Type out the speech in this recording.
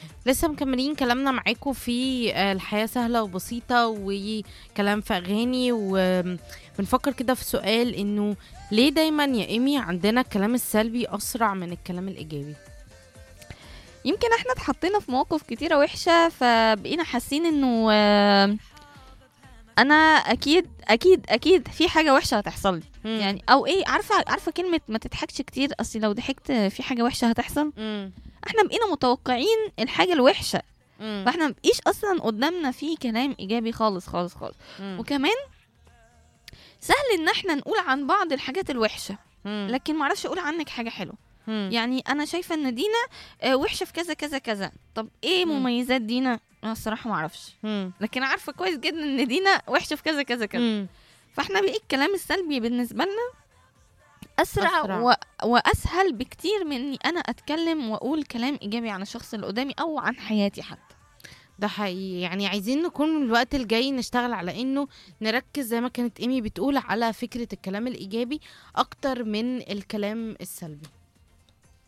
لسه مكملين كلامنا معاكم في آه، الحياة سهلة وبسيطة وكلام في أغاني وبنفكر كده في سؤال إنه ليه دايما يا إيمي عندنا الكلام السلبي أسرع من الكلام الإيجابي؟ يمكن احنا اتحطينا في مواقف كتيرة وحشة فبقينا حاسين انه آه، انا اكيد اكيد اكيد في حاجة وحشة هتحصل لي يعني او ايه عارفة عارفة كلمة ما تضحكش كتير اصل لو ضحكت في حاجة وحشة هتحصل مم. احنا بقينا متوقعين الحاجة الوحشة مم. فاحنا مبقيش اصلا قدامنا في كلام ايجابي خالص خالص خالص مم. وكمان سهل ان احنا نقول عن بعض الحاجات الوحشة مم. لكن معرفش اقول عنك حاجة حلوة مم. يعني انا شايفه ان دينا آه، وحشه في كذا كذا كذا طب ايه مم. مميزات دينا انا الصراحه ما اعرفش مم. لكن عارفه كويس جدا ان دينا وحشه في كذا كذا كذا مم. فاحنا بقى الكلام السلبي بالنسبه لنا اسرع, أسرع. أسرع. و... واسهل بكتير من اني انا اتكلم واقول كلام ايجابي عن الشخص اللي قدامي او عن حياتي حتى ده حقيقي يعني عايزين نكون الوقت الجاي نشتغل على انه نركز زي ما كانت ايمي بتقول على فكرة الكلام الايجابي اكتر من الكلام السلبي